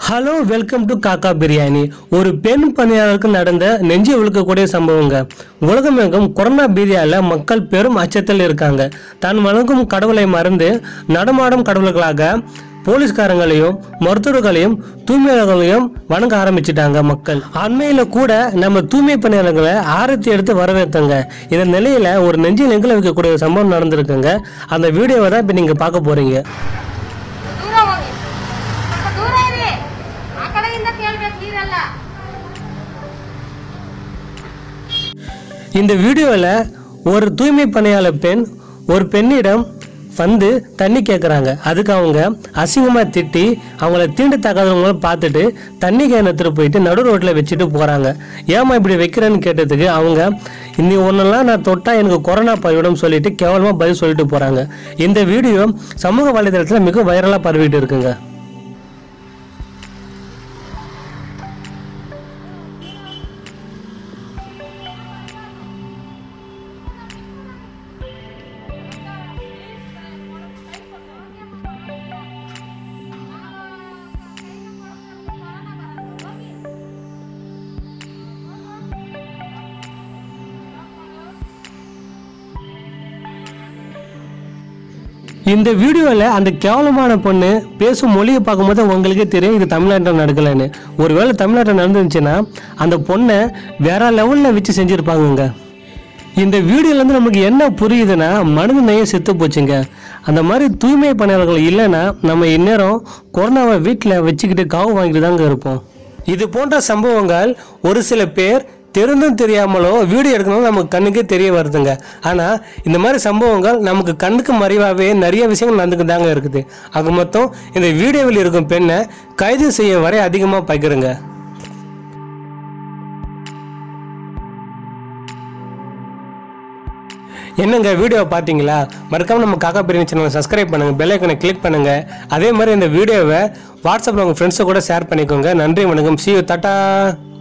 hello welcome to காக்கா பிரியாணி ஒரு பெண் பணியாளருக்கு நடந்த நெஞ்சு விழுக்கக்கூடிய சம்பவங்க உலகமெங்கும் கொரோனா பீதியால மக்கள் பெரும் அச்சத்தில் இருக்காங்க தான் வணங்கும் கடவுளை மறந்து நடமாடும் கடவுள்களாக போலீஸ்காரங்களையும் மருத்துவர்களையும் தூய்மையாளர்களையும் வணங்க ஆரம்பிச்சிட்டாங்க மக்கள் அண்மையில கூட நம்ம தூய்மை பணியாளர்களை ஆரத்தி எடுத்து வரவேற்றாங்க இந்த நிலையில ஒரு நெஞ்சில் நெங்கில வைக்கக்கூடிய ஒரு சம்பவம் நடந்திருக்குங்க அந்த வீடியோவை தான் இப்போ நீங்க பார்க்க போறீங்க ದೂರ ಹೋಗಿ ಸ್ವಲ್ಪ ದೂರ ಇರಿ ಆ ಕಡೆಯಿಂದ ಕೇಳ್ಬೇಕು ನೀರೆಲ್ಲ இந்த வீடியோவில் ஒரு தூய்மை பணியாளர் பெண் ஒரு பெண்ணிடம் வந்து தண்ணி கேட்குறாங்க அதுக்கு அவங்க அசிங்கமாக திட்டி அவங்கள தீண்டு தக்காதவங்கள பார்த்துட்டு தண்ணி கேன் எடுத்துட்டு போயிட்டு நடு ரோட்டில் வச்சுட்டு போகிறாங்க ஏமா இப்படி வைக்கிறேன்னு கேட்டதுக்கு அவங்க இன்னி ஒன்றெல்லாம் நான் தொட்டா எனக்கு கொரோனா பரவிடும் சொல்லிட்டு கேவலமாக பதில் சொல்லிட்டு போகிறாங்க இந்த வீடியோ சமூக வலைதளத்தில் மிக வைரலாக பரவிட்டு இருக்குங்க இந்த வீடியோவில் அந்த கேவலமான பொண்ணு பேசும் மொழியை பார்க்கும்போது உங்களுக்கே தெரியும் இது தமிழ்நாட்டில் நடக்கலைன்னு ஒருவேளை தமிழ்நாட்டில் நடந்துருந்துச்சுன்னா அந்த பொண்ணை வேற லெவலில் வச்சு செஞ்சுருப்பாங்கங்க இந்த வீடியோலேருந்து நமக்கு என்ன புரியுதுன்னா மனித நேயம் செத்து போச்சுங்க அந்த மாதிரி தூய்மை பணியாளர்கள் இல்லைன்னா நம்ம இந்நேரம் கொரோனாவை வீட்டில் வச்சுக்கிட்டு காவு வாங்கிட்டு தாங்க இருப்போம் இது போன்ற சம்பவங்கள் ஒரு சில பேர் தெரிந்தும் தெரியாமலோ வீடியோ எடுக்கணும் நமக்கு கண்ணுக்கே தெரிய வருதுங்க ஆனால் இந்த மாதிரி சம்பவங்கள் நமக்கு கண்ணுக்கு மறைவாகவே நிறைய விஷயங்கள் நடந்துக்கிட்டு தாங்க இருக்குது ஆக மொத்தம் இந்த வீடியோவில் இருக்கும் பெண்ணை கைது செய்ய வரை அதிகமாக பகிருங்க என்னங்க வீடியோ பார்த்தீங்களா மறக்காம நம்ம காக்கா பிரியாணி சேனலை சப்ஸ்கிரைப் பண்ணுங்க பெல் ஐக்கனை கிளிக் பண்ணுங்க அதே மாதிரி இந்த வீடியோவை வாட்ஸ்அப்பில் உங்கள் ஃப்ரெண்ட்ஸை கூட ஷேர் பண்ணிக்கோங்க நன்றி வணக்கம் சி டாட்டா